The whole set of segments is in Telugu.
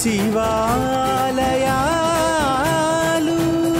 శివాలయాలు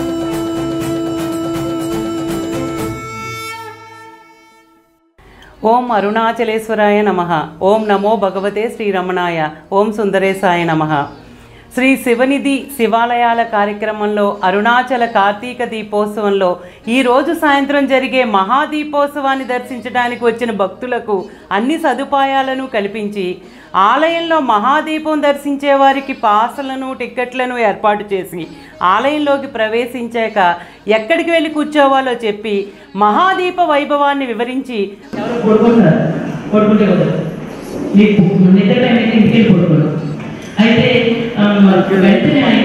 ఓం అరుణాచలేశ్వరాయ నమ ఓం నమో భగవతే శ్రీరమణాయ ఓం సుందరేశాయ నమ శ్రీ శివనిధి శివాలయాల కార్యక్రమంలో అరుణాచల కార్తీక దీపోత్సవంలో ఈరోజు సాయంత్రం జరిగే మహాదీపోత్సవాన్ని దర్శించడానికి వచ్చిన భక్తులకు అన్ని సదుపాయాలను కల్పించి ఆలయంలో మహాదీపం దర్శించే వారికి పాసలను టిక్కెట్లను ఏర్పాటు చేసి ఆలయంలోకి ప్రవేశించాక ఎక్కడికి వెళ్ళి కూర్చోవాలో చెప్పి మహాదీప వైభవాన్ని వివరించి ఎవరు పడుకుంటారు పడుకుంటే వదలరు నీకు నిద్ర టైం అయితే ఇంటికి వెళ్ళి పడుకోడు అయితే ఆ, వెంటనే ఆయన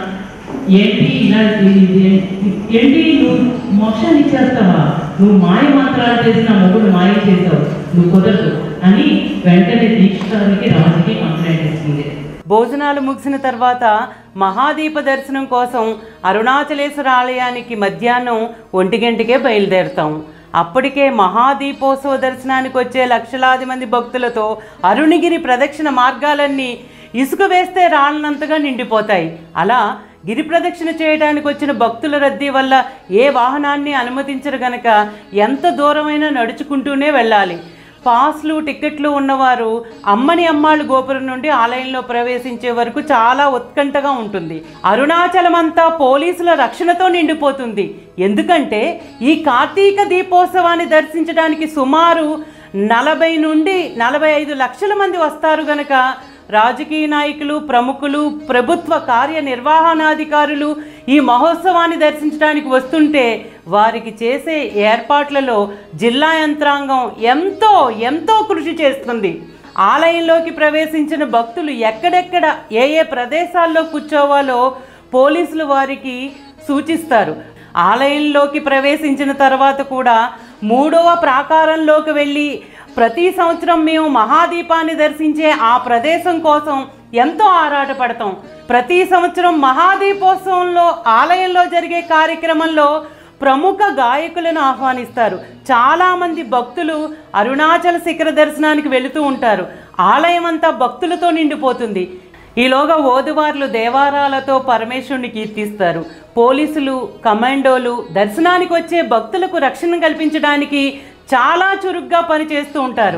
ఏంటి ఇలా ఇది- ఏంటి నువ్వు మోక్షాన్ని ఇచ్చేస్తావా నువ్వు మాయ మంత్రాలు చేసిన మొగుడు మాయ చేసావు నువ్వు కుదరదు అని వెంటనే దీక్షితానికి రాజుకి కంప్లైంట్ ఇస్తుంది భోజనాలు ముగిసిన తర్వాత మహాదీప దర్శనం కోసం అరుణాచలేశ్వర ఆలయానికి మధ్యాహ్నం ఒంటి గంటకే బయలుదేరుతాం అప్పటికే మహాదీపోత్సవ దర్శనానికి వచ్చే లక్షలాది మంది భక్తులతో అరుణగిరి ప్రదక్షిణ మార్గాలన్నీ ఇసుక వేస్తే రాళ్ళనంతగా నిండిపోతాయి అలా గిరి ప్రదక్షిణ చేయడానికి వచ్చిన భక్తుల రద్దీ వల్ల ఏ వాహనాన్ని అనుమతించరు గనక ఎంత దూరమైనా నడుచుకుంటూనే వెళ్ళాలి పాస్లు టిక్కెట్లు ఉన్నవారు అమ్మని అమ్మాళ్ళు గోపురం నుండి ఆలయంలో ప్రవేశించే వరకు చాలా ఉత్కంఠగా ఉంటుంది అరుణాచలం అంతా పోలీసుల రక్షణతో నిండిపోతుంది ఎందుకంటే ఈ కార్తీక దీపోత్సవాన్ని దర్శించడానికి సుమారు నలభై నుండి నలభై ఐదు లక్షల మంది వస్తారు గనక రాజకీయ నాయకులు ప్రముఖులు ప్రభుత్వ కార్యనిర్వహణాధికారులు ఈ మహోత్సవాన్ని దర్శించడానికి వస్తుంటే వారికి చేసే ఏర్పాట్లలో జిల్లా యంత్రాంగం ఎంతో ఎంతో కృషి చేస్తుంది ఆలయంలోకి ప్రవేశించిన భక్తులు ఎక్కడెక్కడ ఏ ఏ ప్రదేశాల్లో కూర్చోవాలో పోలీసులు వారికి సూచిస్తారు ఆలయంలోకి ప్రవేశించిన తర్వాత కూడా మూడవ ప్రాకారంలోకి వెళ్ళి ప్రతి సంవత్సరం మేము మహాదీపాన్ని దర్శించే ఆ ప్రదేశం కోసం ఎంతో ఆరాటపడతాం ప్రతి సంవత్సరం మహాదీపోత్సవంలో ఆలయంలో జరిగే కార్యక్రమంలో ప్రముఖ గాయకులను ఆహ్వానిస్తారు చాలామంది భక్తులు అరుణాచల శిఖర దర్శనానికి వెళుతూ ఉంటారు ఆలయం అంతా భక్తులతో నిండిపోతుంది ఈలోగా ఓదువార్లు దేవారాలతో పరమేశ్వరుని కీర్తిస్తారు పోలీసులు కమాండోలు దర్శనానికి వచ్చే భక్తులకు రక్షణ కల్పించడానికి చాలా చురుగ్గా పనిచేస్తూ ఉంటారు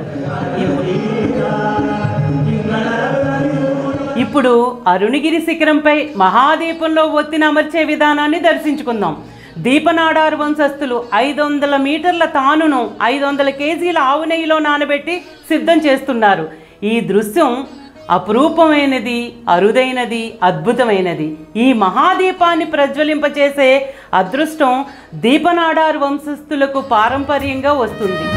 ఇప్పుడు అరుణగిరి శిఖరంపై మహాదీపంలో ఒత్తిని అమర్చే విధానాన్ని దర్శించుకుందాం దీపనాడారు వంశస్థులు ఐదు వందల మీటర్ల తానును ఐదు వందల కేజీల ఆవు నెయ్యిలో నానబెట్టి సిద్ధం చేస్తున్నారు ఈ దృశ్యం అపురూపమైనది అరుదైనది అద్భుతమైనది ఈ మహాదీపాన్ని ప్రజ్వలింపచేసే అదృష్టం దీపనాడారు వంశస్థులకు పారంపర్యంగా వస్తుంది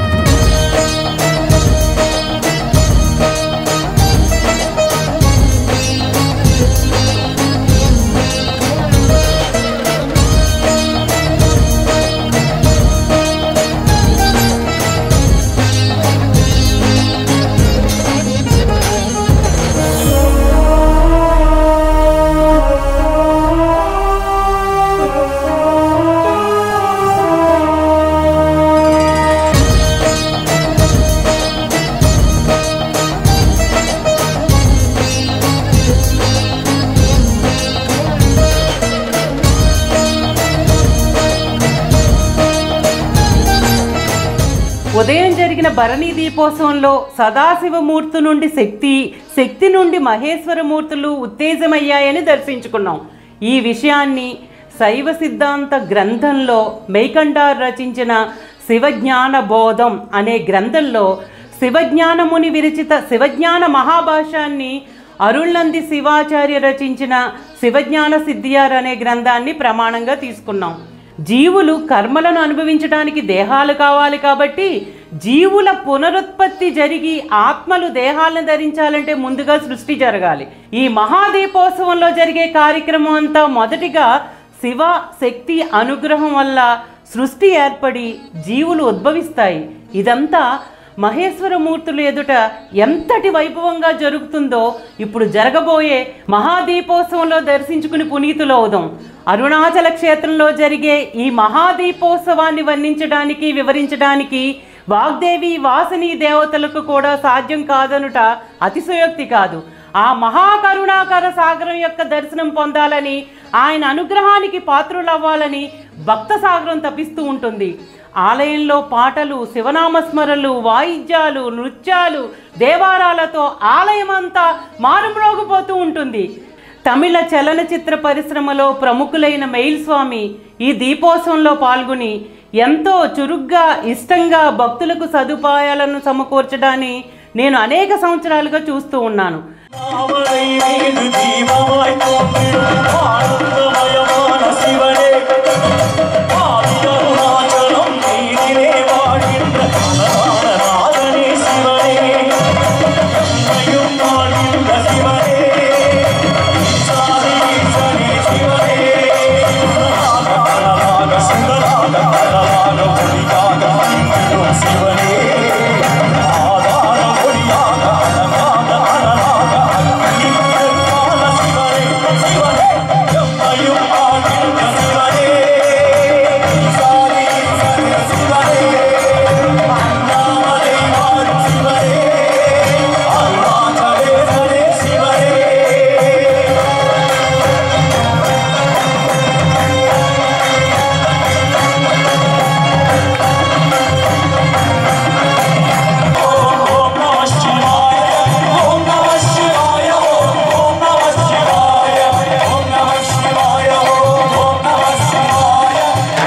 ఉదయం జరిగిన భరణి దీపోత్సవంలో సదాశివమూర్తి నుండి శక్తి శక్తి నుండి మహేశ్వరమూర్తులు ఉత్తేజమయ్యాయని దర్శించుకున్నాం ఈ విషయాన్ని శైవ సిద్ధాంత గ్రంథంలో మైకండార్ రచించిన శివజ్ఞాన బోధం అనే గ్రంథంలో శివజ్ఞానముని విరచిత శివజ్ఞాన మహాభాష్యాన్ని అరుళ్ళంది శివాచార్య రచించిన శివజ్ఞాన సిద్ధియార్ అనే గ్రంథాన్ని ప్రమాణంగా తీసుకున్నాం జీవులు కర్మలను అనుభవించడానికి దేహాలు కావాలి కాబట్టి జీవుల పునరుత్పత్తి జరిగి ఆత్మలు దేహాలను ధరించాలంటే ముందుగా సృష్టి జరగాలి ఈ మహాదీపోత్సవంలో జరిగే కార్యక్రమం అంతా మొదటిగా శివ శక్తి అనుగ్రహం వల్ల సృష్టి ఏర్పడి జీవులు ఉద్భవిస్తాయి ఇదంతా మహేశ్వరమూర్తులు ఎదుట ఎంతటి వైభవంగా జరుగుతుందో ఇప్పుడు జరగబోయే మహాదీపోత్సవంలో దర్శించుకుని పునీతులవుదాం అరుణాచల క్షేత్రంలో జరిగే ఈ మహాదీపోత్సవాన్ని వర్ణించడానికి వివరించడానికి వాగ్దేవి వాసని దేవతలకు కూడా సాధ్యం కాదనుట అతిశయోక్తి కాదు ఆ మహాకరుణాకర సాగరం యొక్క దర్శనం పొందాలని ఆయన అనుగ్రహానికి పాత్రులవ్వాలని భక్త సాగరం తపిస్తూ ఉంటుంది ఆలయంలో పాటలు శివనామస్మరణలు వాయిద్యాలు నృత్యాలు దేవారాలతో ఆలయమంతా మారుమ్రోగిపోతూ ఉంటుంది తమిళ చలనచిత్ర పరిశ్రమలో ప్రముఖులైన మెయిల్ స్వామి ఈ దీపోత్సవంలో పాల్గొని ఎంతో చురుగ్గా ఇష్టంగా భక్తులకు సదుపాయాలను సమకూర్చడాన్ని నేను అనేక సంవత్సరాలుగా చూస్తూ ఉన్నాను அவரை மீது தீபமாய் தோன்றிடும் ஆனந்தமயமான சிவனே ஆதியருணாச்சலம் நீரிலே வாழ்கின்ற அழகான நாதனே சிவனே என்னையும் வாழ்கின்ற சிவனே சாதி ஈசனே சிவனே அழகாக சுந்தராக அழகாக ஒளியாக அன்பிலும் சிவனே ஆதார ஒளியாக அழகாக அழகாக அன்பிற்கான சிவனே சிவனே எம்மையும் ஆகின்ற சிவனே சாதி ஈசனே சிவனே அண்ணாமலை வாழும் சிவனே அருணாச்சலேசனே சிவனே ஓம் நம சிவாய ஓம் நம சிவாய ஓம் நம சிவாய ஓம் நம சிவாய ஓம் நம சிவாய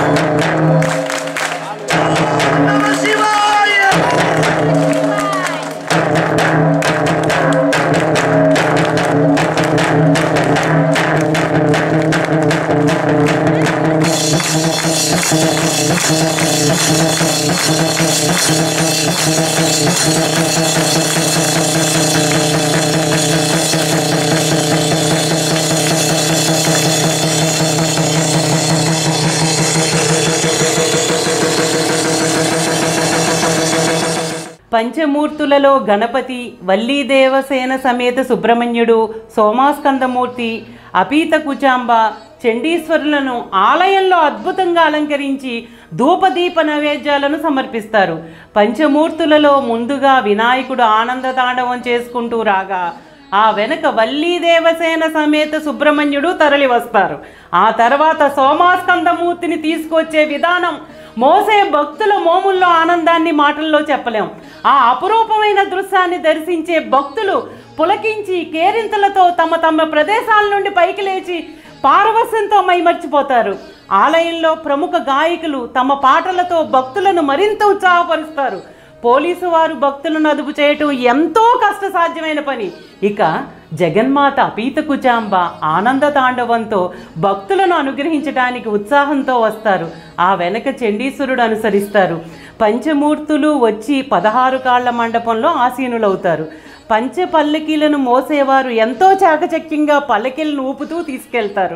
పంచమూర్తులలో గణపతి వల్లీదేవసేన సమేత సుబ్రహ్మణ్యుడు సోమాస్కందమూర్తి అపీత కుచాంబ చండీశ్వరులను ఆలయంలో అద్భుతంగా అలంకరించి ధూపదీప నైవేద్యాలను సమర్పిస్తారు పంచమూర్తులలో ముందుగా వినాయకుడు ఆనంద తాండవం చేసుకుంటూ రాగా ఆ వెనక వల్లీదేవసేన సమేత సుబ్రహ్మణ్యుడు తరలి వస్తారు ఆ తర్వాత సోమాస్కందమూర్తిని తీసుకొచ్చే విధానం మోసే భక్తుల మోముల్లో ఆనందాన్ని మాటల్లో చెప్పలేం ఆ అపురూపమైన దృశ్యాన్ని దర్శించే భక్తులు పులకించి కేరింతలతో తమ తమ ప్రదేశాల నుండి పైకి లేచి పారవస్యంతో మైమర్చిపోతారు ఆలయంలో ప్రముఖ గాయకులు తమ పాటలతో భక్తులను మరింత ఉత్సాహపరుస్తారు పోలీసు వారు భక్తులను అదుపు చేయటం ఎంతో కష్టసాధ్యమైన పని ఇక జగన్మాత అపీత కుచాంబ ఆనంద తాండవంతో భక్తులను అనుగ్రహించడానికి ఉత్సాహంతో వస్తారు ఆ వెనక చండీశ్వరుడు అనుసరిస్తారు పంచమూర్తులు వచ్చి పదహారు కాళ్ల మండపంలో ఆసీనులవుతారు పంచ పల్లకీలను మోసేవారు ఎంతో చాకచక్యంగా పల్లకీలను ఊపుతూ తీసుకెళ్తారు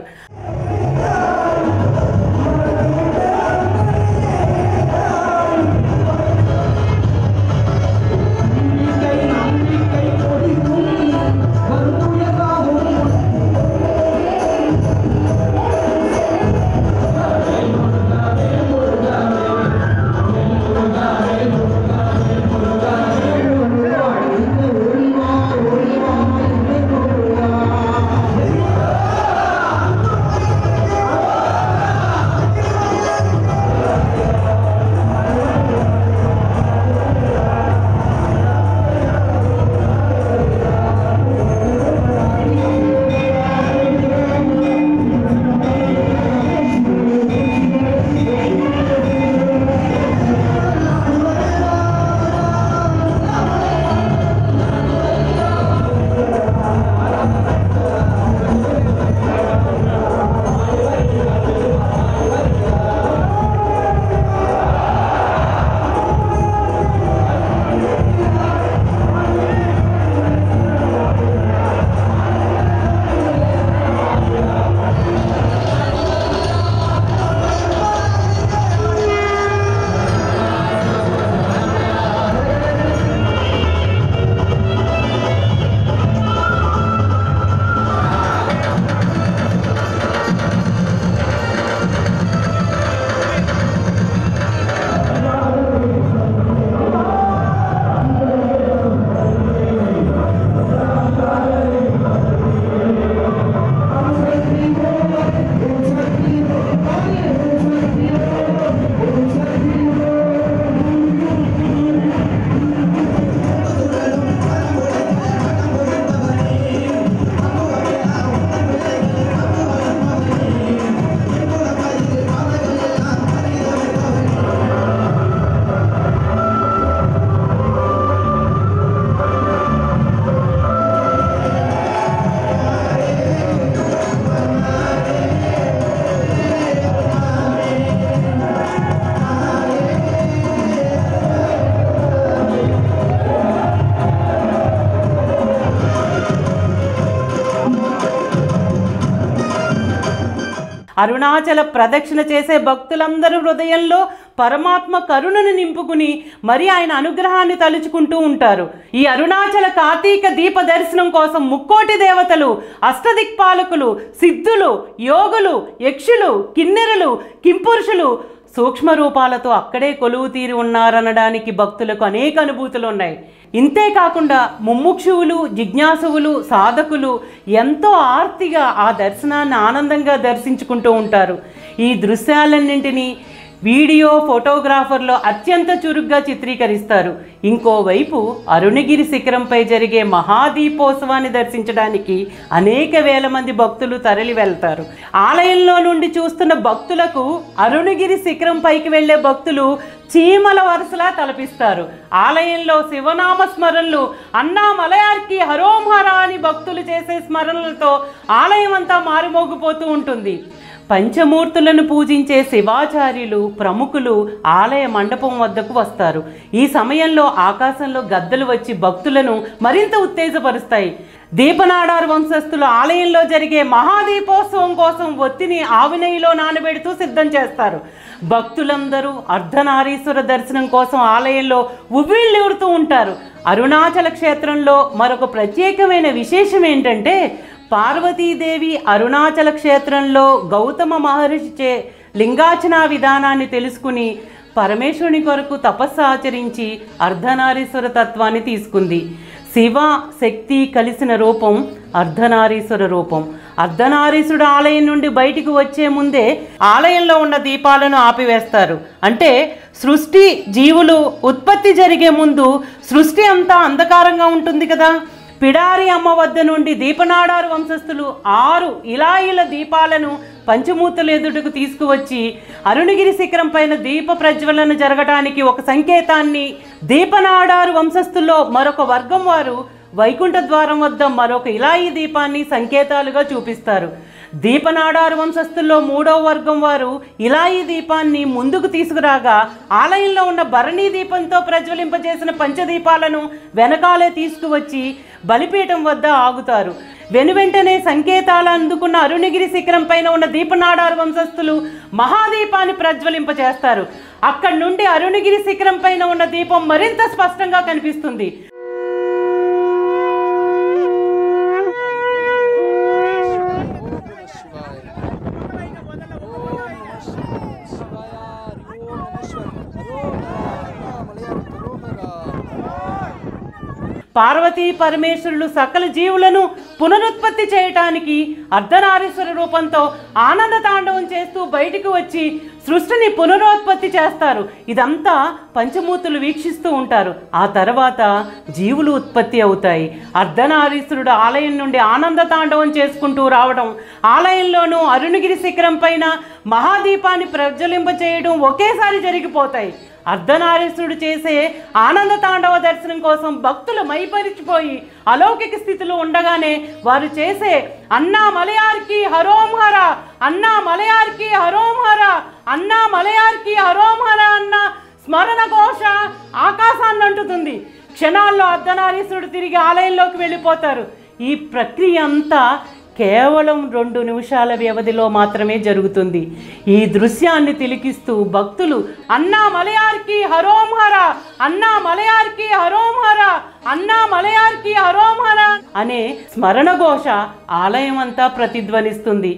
Thank అరుణాచల ప్రదక్షిణ చేసే భక్తులందరూ హృదయంలో పరమాత్మ కరుణను నింపుకుని మరి ఆయన అనుగ్రహాన్ని తలుచుకుంటూ ఉంటారు ఈ అరుణాచల కార్తీక దీప దర్శనం కోసం ముక్కోటి దేవతలు అష్టదిక్పాలకులు సిద్ధులు యోగులు యక్షులు కిన్నెరలు కింపురుషులు సూక్ష్మ రూపాలతో అక్కడే కొలువు తీరి ఉన్నారనడానికి భక్తులకు అనేక అనుభూతులు ఉన్నాయి ఇంతే కాకుండా ముముక్షువులు జిజ్ఞాసువులు సాధకులు ఎంతో ఆర్తిగా ఆ దర్శనాన్ని ఆనందంగా దర్శించుకుంటూ ఉంటారు ఈ దృశ్యాలన్నింటినీ వీడియో ఫోటోగ్రాఫర్లో అత్యంత చురుగ్గా చిత్రీకరిస్తారు ఇంకోవైపు అరుణగిరి శిఖరంపై జరిగే మహాదీపోత్సవాన్ని దర్శించడానికి అనేక వేల మంది భక్తులు తరలి వెళ్తారు ఆలయంలో నుండి చూస్తున్న భక్తులకు అరుణగిరి శిఖరం పైకి వెళ్లే భక్తులు చీమల వరుసలా తలపిస్తారు ఆలయంలో శివనామ స్మరణలు అన్నా మలయార్కి హరోం హర అని భక్తులు చేసే స్మరణలతో ఆలయం అంతా మారుమోగిపోతూ ఉంటుంది పంచమూర్తులను పూజించే శివాచార్యులు ప్రముఖులు ఆలయ మండపం వద్దకు వస్తారు ఈ సమయంలో ఆకాశంలో గద్దలు వచ్చి భక్తులను మరింత ఉత్తేజపరుస్తాయి దీపనాడార్ వంశస్థులు ఆలయంలో జరిగే మహాదీపోత్సవం కోసం ఒత్తిని ఆవినయిలో నానబెడుతూ సిద్ధం చేస్తారు భక్తులందరూ అర్ధనారీశ్వర దర్శనం కోసం ఆలయంలో ఉవ్విళ్ళూరుతూ ఉంటారు అరుణాచల క్షేత్రంలో మరొక ప్రత్యేకమైన విశేషం ఏంటంటే పార్వతీదేవి అరుణాచల క్షేత్రంలో గౌతమ మహర్షిచే లింగాచన విధానాన్ని తెలుసుకుని పరమేశ్వరుని కొరకు తపస్సు ఆచరించి అర్ధనారీశ్వర తత్వాన్ని తీసుకుంది శివ శక్తి కలిసిన రూపం అర్ధనారీశ్వర రూపం అర్ధనారీశ్వరుడు ఆలయం నుండి బయటికి వచ్చే ముందే ఆలయంలో ఉన్న దీపాలను ఆపివేస్తారు అంటే సృష్టి జీవులు ఉత్పత్తి జరిగే ముందు సృష్టి అంతా అంధకారంగా ఉంటుంది కదా పిడారి అమ్మ వద్ద నుండి దీపనాడారు వంశస్థులు ఆరు ఇలాయిల దీపాలను పంచమూర్తుల ఎదుటకు తీసుకువచ్చి అరుణగిరి శిఖరం పైన దీప ప్రజ్వలన జరగటానికి ఒక సంకేతాన్ని దీపనాడారు వంశస్థుల్లో మరొక వర్గం వారు వైకుంఠ ద్వారం వద్ద మరొక ఇలాయి దీపాన్ని సంకేతాలుగా చూపిస్తారు దీపనాడారు వంశస్థుల్లో మూడవ వర్గం వారు ఇలాయి దీపాన్ని ముందుకు తీసుకురాగా ఆలయంలో ఉన్న భరణీ దీపంతో ప్రజ్వలింపజేసిన పంచదీపాలను వెనకాలే తీసుకువచ్చి బలిపీఠం వద్ద ఆగుతారు వెనువెంటనే సంకేతాలు అందుకున్న అరుణగిరి శిఖరం పైన ఉన్న దీపనాడారు వంశస్థులు మహాదీపాన్ని ప్రజ్వలింపజేస్తారు అక్కడి నుండి అరుణగిరి శిఖరం పైన ఉన్న దీపం మరింత స్పష్టంగా కనిపిస్తుంది పార్వతీ పరమేశ్వరులు సకల జీవులను పునరుత్పత్తి చేయటానికి అర్ధనారీశ్వర రూపంతో ఆనంద తాండవం చేస్తూ బయటికి వచ్చి సృష్టిని పునరుత్పత్తి చేస్తారు ఇదంతా పంచమూర్తులు వీక్షిస్తూ ఉంటారు ఆ తర్వాత జీవులు ఉత్పత్తి అవుతాయి అర్ధనారీశ్వరుడు ఆలయం నుండి ఆనంద తాండవం చేసుకుంటూ రావడం ఆలయంలోనూ అరుణగిరి శిఖరం పైన మహాదీపాన్ని ప్రజ్వలింప చేయడం ఒకేసారి జరిగిపోతాయి అర్ధనారీశ్వరుడు చేసే ఆనంద తాండవ దర్శనం కోసం భక్తులు మైపరిచిపోయి అలౌకిక స్థితిలో ఉండగానే వారు చేసే అన్నా మలయార్కి హరోం హర అన్నా మలయార్కి హరోం హర అన్నా మలయార్కి హరోం హర అన్న స్మరణ ఘోష ఆకాశాన్ని అంటుతుంది క్షణాల్లో అర్ధనారీశ్వరుడు తిరిగి ఆలయంలోకి వెళ్ళిపోతారు ఈ ప్రక్రియ అంతా కేవలం రెండు నిమిషాల వ్యవధిలో మాత్రమే జరుగుతుంది ఈ దృశ్యాన్ని తిలికిస్తూ భక్తులు అన్నా మలయార్కి హరోం హర అన్నా మలయార్కి హరోం హర అన్నా మలయార్కి హరోం హర అనే స్మరణ ఘోష ఆలయం అంతా ప్రతిధ్వనిస్తుంది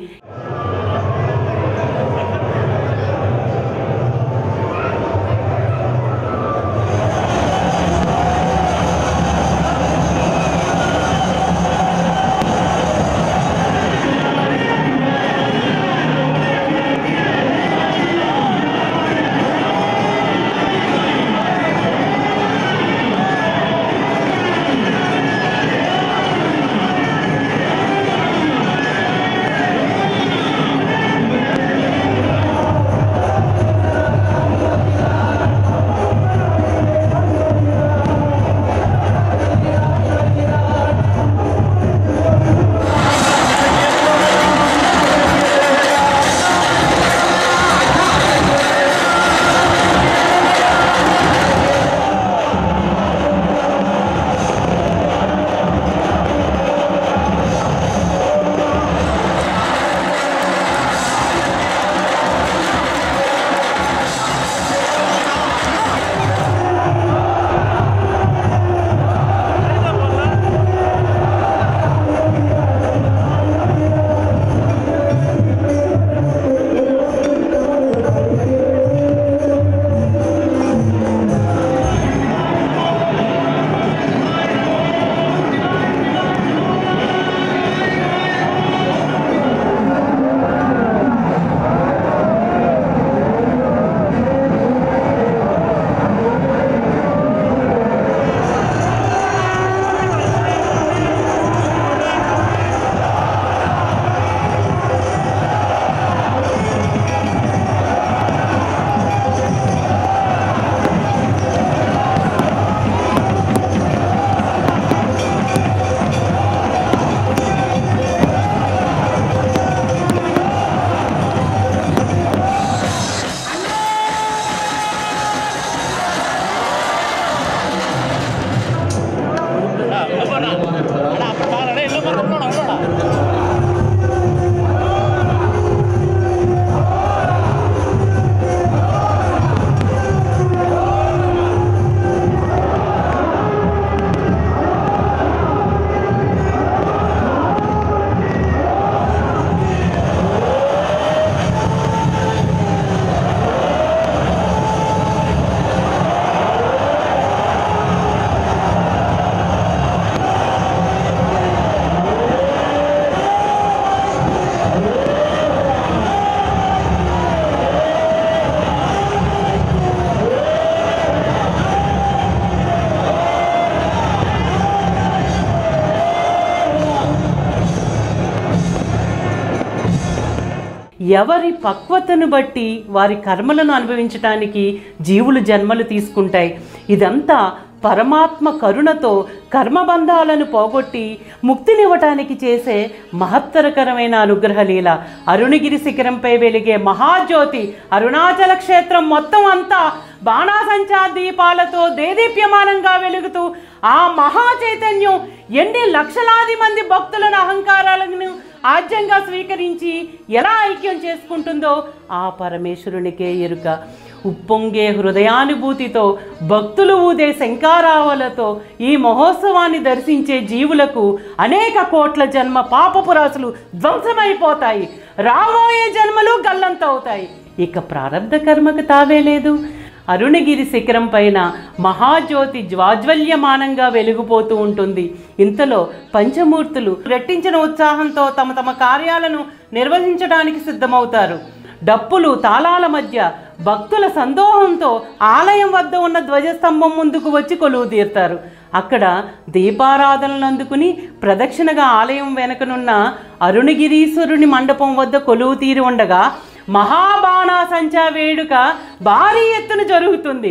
ఎవరి పక్వతను బట్టి వారి కర్మలను అనుభవించటానికి జీవులు జన్మలు తీసుకుంటాయి ఇదంతా పరమాత్మ కరుణతో కర్మబంధాలను పోగొట్టి ముక్తినివ్వటానికి చేసే మహత్తరకరమైన అనుగ్రహ లీల అరుణగిరి శిఖరంపై వెలిగే మహాజ్యోతి అరుణాచల క్షేత్రం మొత్తం అంతా బాణాసంచా దీపాలతో దేదీప్యమానంగా వెలుగుతూ ఆ మహా చైతన్యం ఎన్ని లక్షలాది మంది భక్తులను అహంకారాలను ఆజ్యంగా స్వీకరించి ఎలా ఐక్యం చేసుకుంటుందో ఆ పరమేశ్వరునికే ఎరుక ఉప్పొంగే హృదయానుభూతితో భక్తులు ఊదే శంకారావలతో ఈ మహోత్సవాన్ని దర్శించే జీవులకు అనేక కోట్ల జన్మ పాపపు రాసులు ధ్వంసమైపోతాయి రాబోయే జన్మలు గల్లంతవుతాయి ఇక ప్రారంధ కర్మకు తావే లేదు అరుణగిరి శిఖరం పైన మహాజ్యోతి జ్వాజ్వల్యమానంగా వెలిగిపోతూ ఉంటుంది ఇంతలో పంచమూర్తులు రెట్టించిన ఉత్సాహంతో తమ తమ కార్యాలను నిర్వహించడానికి సిద్ధమవుతారు డప్పులు తాళాల మధ్య భక్తుల సందోహంతో ఆలయం వద్ద ఉన్న ధ్వజస్తంభం ముందుకు వచ్చి కొలువు తీరుతారు అక్కడ దీపారాధనలు అందుకుని ప్రదక్షిణగా ఆలయం వెనకనున్న అరుణగిరీశ్వరుని మండపం వద్ద కొలువు తీరి ఉండగా మహాబాణా సంచా వేడుక భారీ ఎత్తున జరుగుతుంది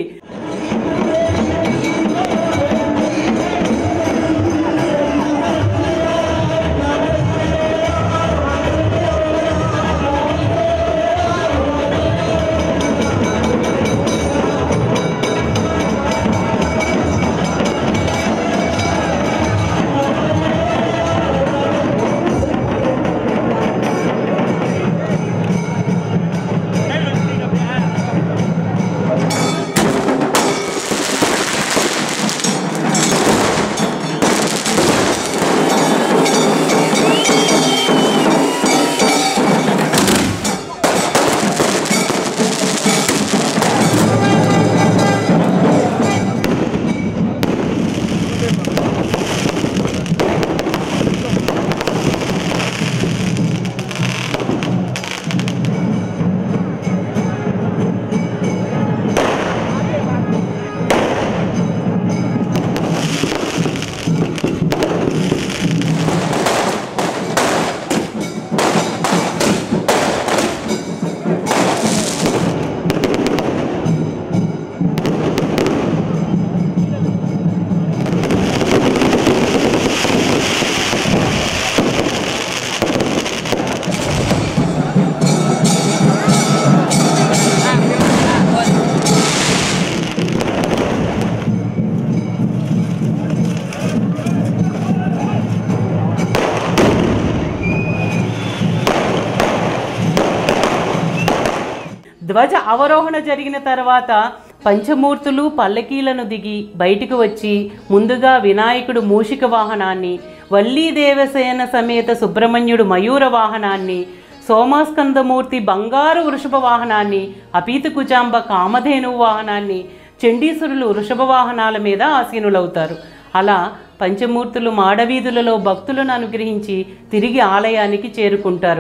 ధ్వజ అవరోహణ జరిగిన తర్వాత పంచమూర్తులు పల్లకీలను దిగి బయటకు వచ్చి ముందుగా వినాయకుడు మూషిక వాహనాన్ని వల్లీ దేవసేన సమేత సుబ్రహ్మణ్యుడు మయూర వాహనాన్ని సోమాస్కందమూర్తి బంగారు వృషభ వాహనాన్ని అపీత కుజాంబ కామధేను వాహనాన్ని చండీసురులు వృషభ వాహనాల మీద ఆసీనులవుతారు అలా పంచమూర్తులు మాడవీధులలో భక్తులను అనుగ్రహించి తిరిగి ఆలయానికి చేరుకుంటారు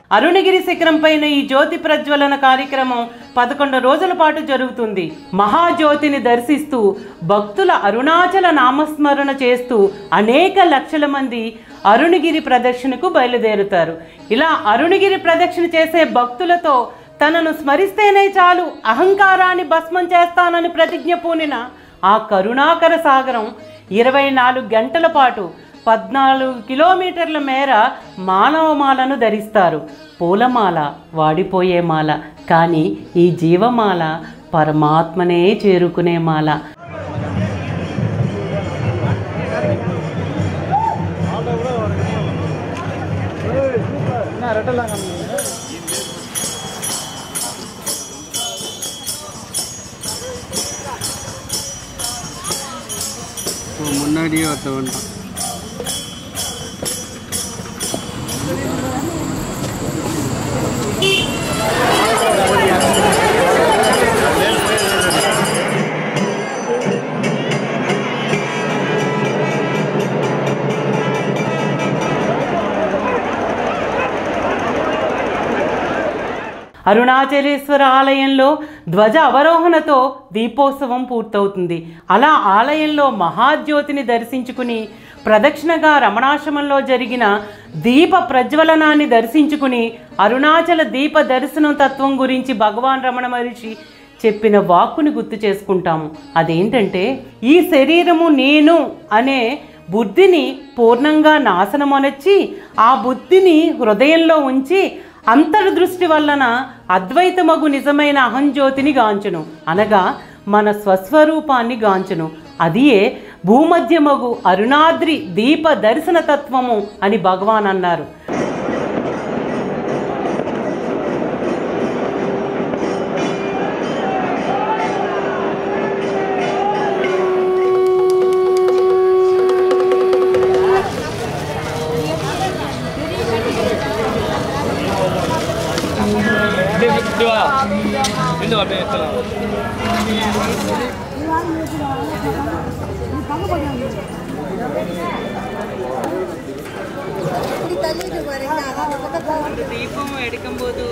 అరుణగిరి శిఖరం పైన ఈ జ్యోతి ప్రజ్వలన కార్యక్రమం పదకొండు రోజుల పాటు జరుగుతుంది మహాజ్యోతిని దర్శిస్తూ భక్తుల అరుణాచల నామస్మరణ చేస్తూ అనేక లక్షల మంది అరుణగిరి ప్రదక్షిణకు బయలుదేరుతారు ఇలా అరుణగిరి ప్రదక్షిణ చేసే భక్తులతో తనను స్మరిస్తేనే చాలు అహంకారాన్ని భస్మం చేస్తానని ప్రతిజ్ఞ పూనిన ఆ కరుణాకర సాగరం ఇరవై నాలుగు గంటల పాటు పద్నాలుగు కిలోమీటర్ల మేర మానవమాలను ధరిస్తారు పూలమాల వాడిపోయే మాల కానీ ఈ జీవమాల పరమాత్మనే చేరుకునే మాల முன்னாடியே ஒருத்த வந்துட்டான் అరుణాచలేశ్వర ఆలయంలో ధ్వజ అవరోహణతో దీపోత్సవం పూర్తవుతుంది అలా ఆలయంలో మహాజ్యోతిని దర్శించుకుని ప్రదక్షిణగా రమణాశ్రమంలో జరిగిన దీప ప్రజ్వలనాన్ని దర్శించుకుని అరుణాచల దీప దర్శనం తత్వం గురించి భగవాన్ రమణ మహర్షి చెప్పిన వాక్కుని గుర్తు చేసుకుంటాము అదేంటంటే ఈ శరీరము నేను అనే బుద్ధిని పూర్ణంగా నాశనమొనర్చి ఆ బుద్ధిని హృదయంలో ఉంచి అంతర్దృష్టి వలన అద్వైతమగు నిజమైన అహంజ్యోతిని గాంచును అనగా మన స్వస్వరూపాన్ని గాంచును అదియే భూమధ్యమగు అరుణాద్రి దీప దర్శన తత్వము అని భగవాన్ అన్నారు దీపం ఎడకంబోదు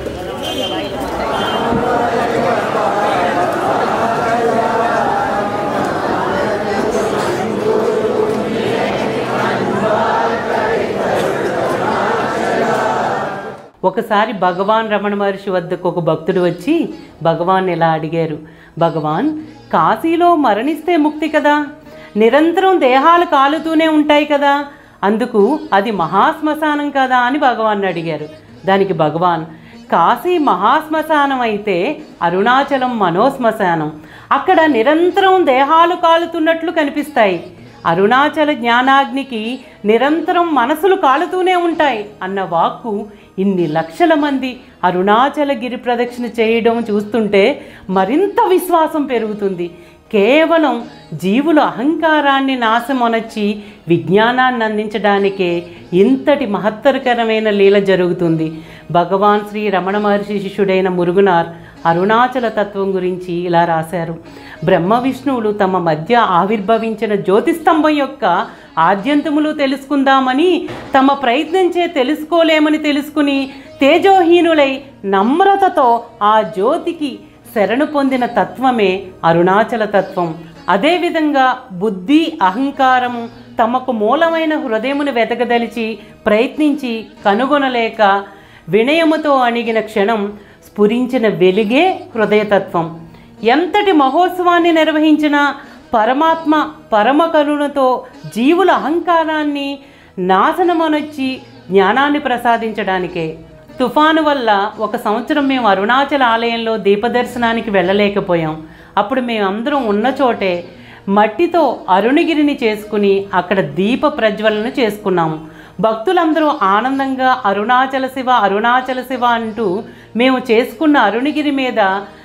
ఒకసారి భగవాన్ రమణ మహర్షి వద్దకు ఒక భక్తుడు వచ్చి భగవాన్ ఇలా అడిగారు భగవాన్ కాశీలో మరణిస్తే ముక్తి కదా నిరంతరం దేహాలు కాలుతూనే ఉంటాయి కదా అందుకు అది మహాశ్మశానం కదా అని భగవాన్ అడిగారు దానికి భగవాన్ కాశీ మహాశ్మశానం అయితే అరుణాచలం మనోశ్మశానం అక్కడ నిరంతరం దేహాలు కాలుతున్నట్లు కనిపిస్తాయి అరుణాచల జ్ఞానాగ్నికి నిరంతరం మనసులు కాలుతూనే ఉంటాయి అన్న వాక్కు ఇన్ని లక్షల మంది అరుణాచల గిరి ప్రదక్షిణ చేయడం చూస్తుంటే మరింత విశ్వాసం పెరుగుతుంది కేవలం జీవుల అహంకారాన్ని నాశమొనర్చి విజ్ఞానాన్ని అందించడానికే ఇంతటి మహత్తరకరమైన లీల జరుగుతుంది భగవాన్ శ్రీ రమణ మహర్షి శిష్యుడైన మురుగునార్ అరుణాచల తత్వం గురించి ఇలా రాశారు బ్రహ్మ విష్ణువులు తమ మధ్య ఆవిర్భవించిన జ్యోతిస్తంభం యొక్క ఆద్యంతములు తెలుసుకుందామని తమ ప్రయత్నించే తెలుసుకోలేమని తెలుసుకుని తేజోహీనులై నమ్రతతో ఆ జ్యోతికి శరణు పొందిన తత్వమే అరుణాచల తత్వం అదేవిధంగా బుద్ధి అహంకారము తమకు మూలమైన హృదయమును వెతకదలిచి ప్రయత్నించి కనుగొనలేక వినయముతో అణిగిన క్షణం స్ఫురించిన వెలుగే హృదయతత్వం ఎంతటి మహోత్సవాన్ని నిర్వహించినా పరమాత్మ పరమ కరుణతో జీవుల అహంకారాన్ని నాశనమనొచ్చి జ్ఞానాన్ని ప్రసాదించడానికే తుఫాను వల్ల ఒక సంవత్సరం మేము అరుణాచల ఆలయంలో దీపదర్శనానికి వెళ్ళలేకపోయాం అప్పుడు మేమందరం ఉన్న చోటే మట్టితో అరుణగిరిని చేసుకుని అక్కడ దీప ప్రజ్వలన చేసుకున్నాము భక్తులందరూ ఆనందంగా అరుణాచల శివ అరుణాచల శివ అంటూ మేము చేసుకున్న అరుణగిరి మీద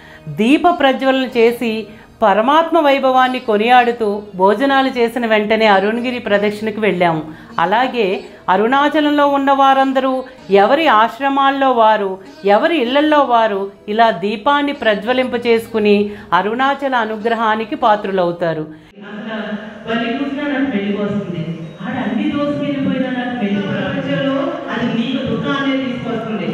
దీప ప్రజ్వలన చేసి పరమాత్మ వైభవాన్ని కొనియాడుతూ భోజనాలు చేసిన వెంటనే అరుణగిరి ప్రదక్షిణకు వెళ్ళాము అలాగే అరుణాచలంలో ఉన్న వారందరూ ఎవరి ఆశ్రమాల్లో వారు ఎవరి ఇళ్లల్లో వారు ఇలా దీపాన్ని ప్రజ్వలింప చేసుకుని అరుణాచల అనుగ్రహానికి పాత్రులవుతారు అసలు వాళ్ళు చూసినా నాకు పెళ్లికి వస్తుంది ఆడ అన్ని దోసుకు వెళ్ళిపోయినా నాకు పెళ్లి ప్రపంచంలో అది నీకు దుఃఖాన్ని తీసుకొస్తుంది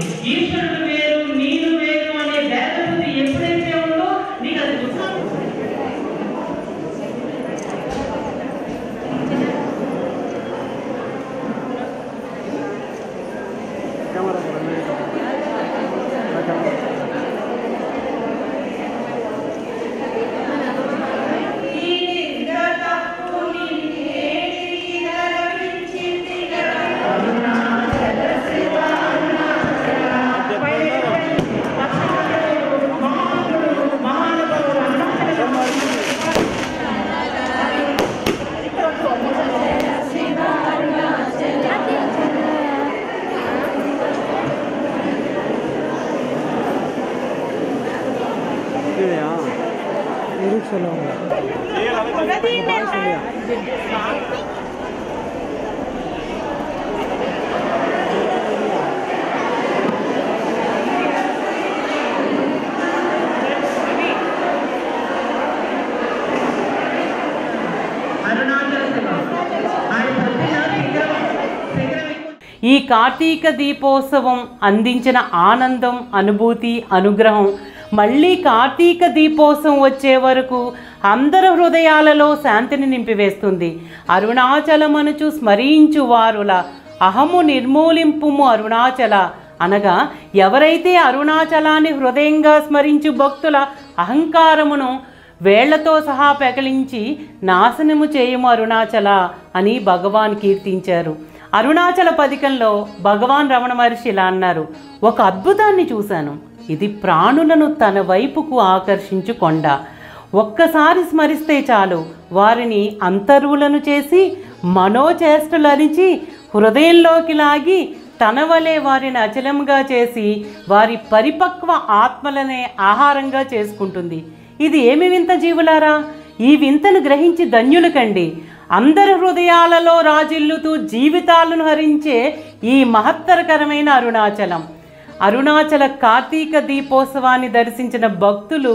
ఈ కార్తీక దీపోత్సవం అందించిన ఆనందం అనుభూతి అనుగ్రహం మళ్ళీ కార్తీక దీపోత్సవం వచ్చే వరకు అందరి హృదయాలలో శాంతిని నింపివేస్తుంది అరుణాచలమనుచు స్మరించు వారుల అహము నిర్మూలింపుము అరుణాచల అనగా ఎవరైతే అరుణాచలాన్ని హృదయంగా స్మరించు భక్తుల అహంకారమును వేళ్లతో సహా పెకలించి నాశనము చేయము అరుణాచల అని భగవాన్ కీర్తించారు అరుణాచల పథికంలో భగవాన్ రమణ మహర్షి ఇలా అన్నారు ఒక అద్భుతాన్ని చూశాను ఇది ప్రాణులను తన వైపుకు ఆకర్షించు కొండ ఒక్కసారి స్మరిస్తే చాలు వారిని అంతరువులను చేసి మనోచేష్టలరిచి హృదయంలోకి లాగి తన వలె వారిని అచలంగా చేసి వారి పరిపక్వ ఆత్మలనే ఆహారంగా చేసుకుంటుంది ఇది ఏమి వింత జీవులారా ఈ వింతను గ్రహించి ధన్యులు కండి అందరి హృదయాలలో రాజిల్లుతూ జీవితాలను హరించే ఈ మహత్తరకరమైన అరుణాచలం అరుణాచల కార్తీక దీపోత్సవాన్ని దర్శించిన భక్తులు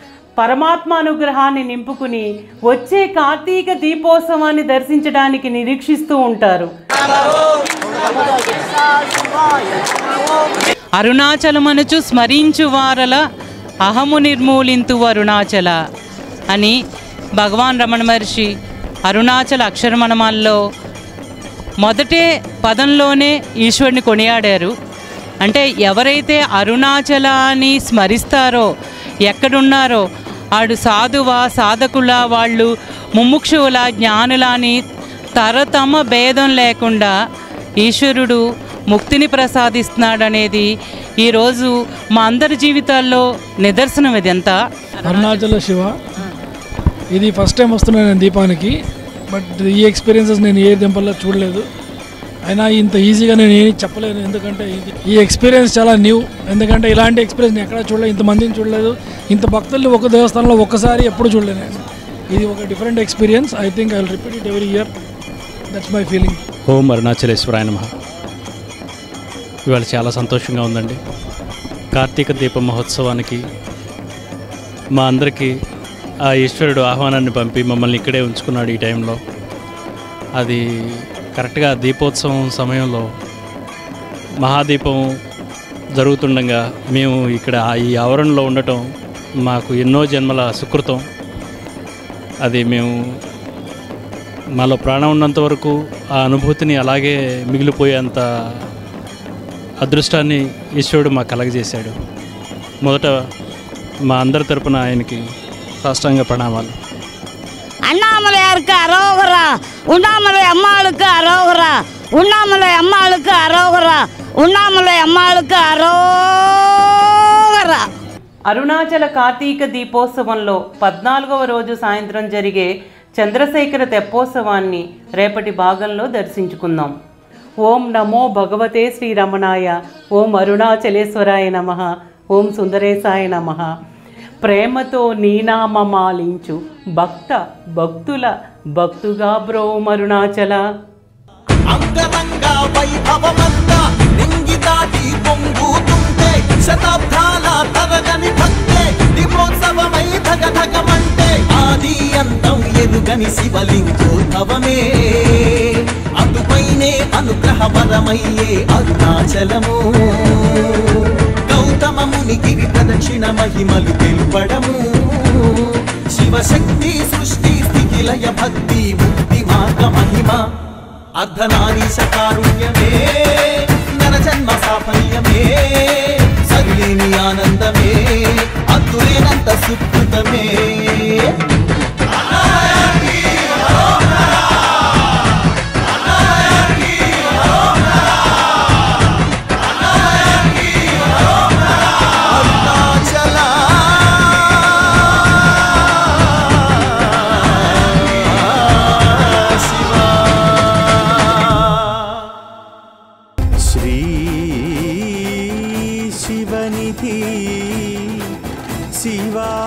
పరమాత్మ అనుగ్రహాన్ని నింపుకుని వచ్చే కార్తీక దీపోత్సవాన్ని దర్శించడానికి నిరీక్షిస్తూ ఉంటారు అరుణాచలమనుచు స్మరించు వారల అహము నిర్మూలింతు అరుణాచల అని భగవాన్ రమణ మహర్షి అరుణాచల అక్షరమణమాల్లో మొదటే పదంలోనే ఈశ్వరుని కొనియాడారు అంటే ఎవరైతే అరుణాచలాన్ని స్మరిస్తారో ఎక్కడున్నారో ఆడు సాధువా సాధకుల వాళ్ళు ముముక్షువుల జ్ఞానులని తరతమ భేదం లేకుండా ఈశ్వరుడు ముక్తిని ప్రసాదిస్తున్నాడనేది ఈరోజు మా అందరి జీవితాల్లో నిదర్శనం ఇదంతా అరుణాచల శివ ఇది ఫస్ట్ టైం వస్తున్నాను నేను దీపానికి బట్ ఈ ఎక్స్పీరియన్సెస్ నేను ఏ టెంపుల్లో చూడలేదు అయినా ఇంత ఈజీగా నేను ఏమి చెప్పలేను ఎందుకంటే ఇది ఈ ఎక్స్పీరియన్స్ చాలా న్యూ ఎందుకంటే ఇలాంటి ఎక్స్పీరియన్స్ నేను ఎక్కడా చూడలేదు ఇంతమందిని చూడలేదు ఇంత భక్తుల్ని ఒక దేవస్థానంలో ఒక్కసారి ఎప్పుడు చూడలేదు నేను ఇది ఒక different experience I think I will repeat it every year that's my feeling ఓం అరుణాచలేశ్వరాయ నమ ఇవాళ చాలా సంతోషంగా ఉందండి కార్తీక దీప మహోత్సవానికి మా అందరికీ ఆ ఈశ్వరుడు ఆహ్వానాన్ని పంపి మమ్మల్ని ఇక్కడే ఉంచుకున్నాడు ఈ టైంలో అది కరెక్ట్గా దీపోత్సవం సమయంలో మహాదీపం జరుగుతుండగా మేము ఇక్కడ ఈ ఆవరణలో ఉండటం మాకు ఎన్నో జన్మల సుకృతం అది మేము మాలో ప్రాణం ఉన్నంత వరకు ఆ అనుభూతిని అలాగే మిగిలిపోయేంత అదృష్టాన్ని ఈశ్వరుడు మాకు కలగజేశాడు మొదట మా అందరి తరపున ఆయనకి సాష్టాంగ ప్రణామాలు அண்ணாமலையாருக்கு அரோகரா உண்ணாமலை அம்மாளுக்கு அரோகரா உண்ணாமலை அம்மாளுக்கு அரோகரா உண்ணாமலை அம்மாளுக்கு அரோகரா అరుణాచల కార్తీక దీపోత్సవంలో పద్నాలుగవ రోజు సాయంత్రం జరిగే చంద్రశేఖర తెప్పోత్సవాన్ని రేపటి భాగంలో దర్శించుకుందాం ఓం నమో భగవతే శ్రీరమణాయ ఓం అరుణాచలేశ్వరాయ నమ ఓం సుందరేశాయ నమ ప్రేమతో నీనామమాలించు భక్త భక్తుల భక్తుగా బ్రోమరుణాచల అంగరంగ వైభవమంతా నింగి దాటి పొంగుతుంటే శతాబ్దాల తరగని భక్తే దీపోత్సవమై ధగ ధగమంటే ఆది అంతం ఎరుగని శివలింగోద్భవమే అటుపైనే అనుగ్రహవరమయ్యే అరుణాచలము గౌతమ ముని గిరి ప్రదక్షిణ మహిమలు తెలుపడము శివశక్తి సృష్టి స్థితి లయ భక్తి ముక్తి మార్గ మహిమ అర్ధనారీశ కారుణ్యమే నర జన్మ సాఫ శ్రీ శివనిధి శివా